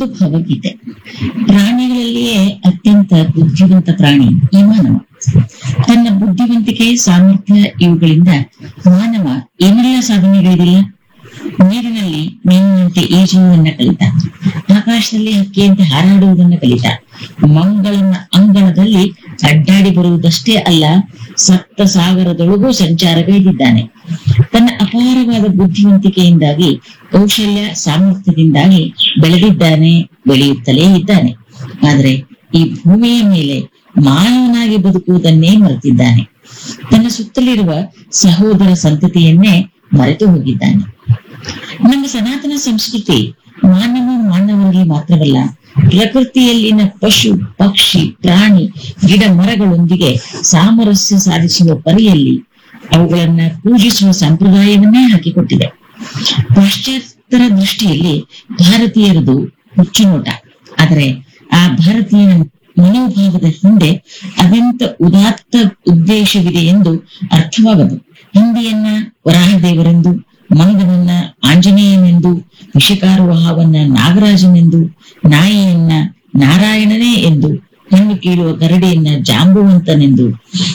ಒಂದು ಭಾವಗೀತೆ ಪ್ರಾಣಿಗಳಲ್ಲಿಯೇ ಅತ್ಯಂತ ಬುದ್ಧಿವಂತ ಪ್ರಾಣಿ ಈ ಮಾನವ ತನ್ನ ಬುದ್ಧಿವಂತಿಕೆ ಸಾಮರ್ಥ್ಯ ಇವುಗಳಿಂದ ಮಾನವ ಏನೆಲ್ಲ ಸಾಧನೆಗಳಿದಿಲ್ಲ ನೀರಿನಲ್ಲಿ ಮೀನಿನಂತೆ ಈಜುವುದನ್ನ ಕಲಿತ ಆಕಾಶದಲ್ಲಿ ಹಕ್ಕಿಯಂತೆ ಹಾರಾಡುವುದನ್ನ ಕಲಿತ ಮಂಗಳನ ಅಂಗಳದಲ್ಲಿ ಅಡ್ಡಾಡಿ ಬರುವುದಷ್ಟೇ ಅಲ್ಲ ಸಪ್ತ ಸಾಗರದೊಳಗೂ ಸಂಚಾರಗೈದಿದ್ದಾನೆ ತನ್ನ ಅಪಾರವಾದ ಬುದ್ಧಿವಂತಿಕೆಯಿಂದಾಗಿ ಕೌಶಲ್ಯ ಸಾಮರ್ಥ್ಯದಿಂದಾಗಿ ಬೆಳೆದಿದ್ದಾನೆ ಬೆಳೆಯುತ್ತಲೇ ಇದ್ದಾನೆ ಆದರೆ ಈ ಭೂಮಿಯ ಮೇಲೆ ಮಾನವನಾಗಿ ಬದುಕುವುದನ್ನೇ ಮರೆತಿದ್ದಾನೆ ತನ್ನ ಸುತ್ತಲಿರುವ ಸಹೋದರ ಸಂತತಿಯನ್ನೇ ಮರೆತು ಹೋಗಿದ್ದಾನೆ ನಮ್ಮ ಸನಾತನ ಸಂಸ್ಕೃತಿ ಮಾನವ ಮಾನವರಿಗೆ ಮಾತ್ರವಲ್ಲ ಪ್ರಕೃತಿಯಲ್ಲಿನ ಪಶು ಪಕ್ಷಿ ಪ್ರಾಣಿ ಗಿಡ ಮರಗಳೊಂದಿಗೆ ಸಾಮರಸ್ಯ ಸಾಧಿಸುವ ಪರಿಯಲ್ಲಿ ಅವುಗಳನ್ನ ಪೂಜಿಸುವ ಸಂಪ್ರದಾಯವನ್ನೇ ಹಾಕಿಕೊಟ್ಟಿದೆ ಪಾಶ್ಚಾತ್ಯರ ದೃಷ್ಟಿಯಲ್ಲಿ ಭಾರತೀಯರದು ಹುಚ್ಚುನೋಟ ಆದರೆ ಆ ಭಾರತೀಯನ ಮನೋಭಾವದ ಹಿಂದೆ ಅದೆಂತ ಉದಾತ್ತ ಉದ್ದೇಶವಿದೆ ಎಂದು ಅರ್ಥವಾಗದು ಹಿಂದಿಯನ್ನ ವರಾಹದೇವರೆಂದು ಮಂಗನನ್ನ ಆಂಜನೇಯನೆಂದು ವಿಷಕಾರುವಾಹವನ್ನ ನಾಗರಾಜನೆಂದು ನಾಯಿಯನ್ನ ನಾರಾಯಣನೇ ಎಂದು ಹಣ್ಣು ಕೀಳುವ ಗರಡಿಯನ್ನ ಜಾಂಬುವಂತನೆಂದು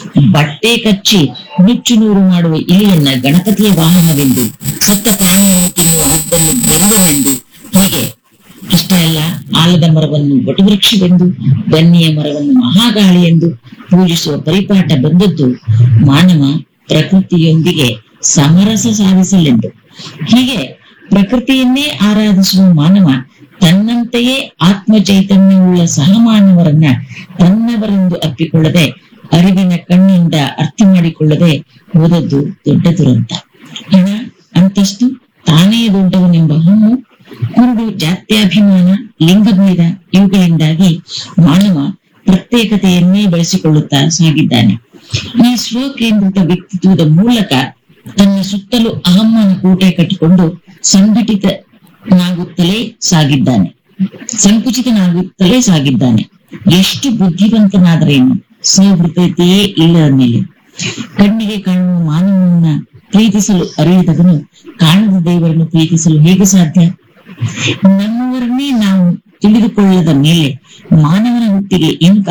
ಬಟ್ಟೆ ಕಚ್ಚಿ ನುಚ್ಚು ನೂರು ಮಾಡುವ ಇಲಿಯನ್ನ ಗಣಪತಿಯ ವಾಹನವೆಂದು ಸತ್ತ ಪ್ರಾಣಿಯನ್ನು ತಿನ್ನುವ ಹದ್ದನ್ನು ದೈವವೆಂದು ಹೀಗೆ ಅಷ್ಟೇ ಅಲ್ಲ ಆಲದ ಮರವನ್ನು ವಟವೃಕ್ಷವೆಂದು ಬನ್ನಿಯ ಮರವನ್ನು ಮಹಾಗಾಳಿ ಎಂದು ಪೂಜಿಸುವ ಪರಿಪಾಠ ಬಂದದ್ದು ಮಾನವ ಪ್ರಕೃತಿಯೊಂದಿಗೆ ಸಮರಸ ಸಾಧಿಸಲೆಂದು ಹೀಗೆ ಪ್ರಕೃತಿಯನ್ನೇ ಆರಾಧಿಸುವ ಮಾನವ ತನ್ನಂತೆಯೇ ಆತ್ಮ ಚೈತನ್ಯವುಳ್ಳ ಸಹಮಾನವರನ್ನ ತನ್ನವರೆಂದು ಅಪ್ಪಿಕೊಳ್ಳದೆ ಅರಿವಿನ ಕಣ್ಣಿಂದ ಅರ್ಥ ಮಾಡಿಕೊಳ್ಳದೆ ಹೋದದ್ದು ದೊಡ್ಡ ದುರಂತ ಹಣ ಅಂತಸ್ತು ತಾನೇ ದೊಡ್ಡವನೆಂಬ ಹಣ್ಣು ಕುರುಡು ಜಾತ್ಯಾಭಿಮಾನ ಲಿಂಗಭೇದ ಇವುಗಳಿಂದಾಗಿ ಮಾನವ ಪ್ರತ್ಯೇಕತೆಯನ್ನೇ ಬೆಳೆಸಿಕೊಳ್ಳುತ್ತಾ ಸಾಗಿದ್ದಾನೆ ಈ ಸ್ವಕೇಂದ್ರಿತ ವ್ಯಕ್ತಿತ್ವದ ಮೂಲಕ ತನ್ನ ಸುತ್ತಲೂ ಅಹಮ್ಮನ ಕೋಟೆ ಕಟ್ಟಿಕೊಂಡು ಸಂಘಟಿತನಾಗುತ್ತಲೇ ಸಾಗಿದ್ದಾನೆ ಸಂಕುಚಿತನಾಗುತ್ತಲೇ ಸಾಗಿದ್ದಾನೆ ಎಷ್ಟು ಬುದ್ಧಿವಂತನಾದರೇನು ಸಹೃದಯತೆಯೇ ಇಲ್ಲದ ಮೇಲೆ ಕಣ್ಣಿಗೆ ಕಾಣುವ ಮಾನವನನ್ನ ಪ್ರೀತಿಸಲು ಅರಿಯದವನು ಕಾಣದ ದೇವರನ್ನು ಪ್ರೀತಿಸಲು ಹೇಗೆ ಸಾಧ್ಯ ನಮ್ಮವರನ್ನೇ ನಾವು ತಿಳಿದುಕೊಳ್ಳದ ಮೇಲೆ ಮಾನವನ ಹುಟ್ಟಿಗೆ ಏನು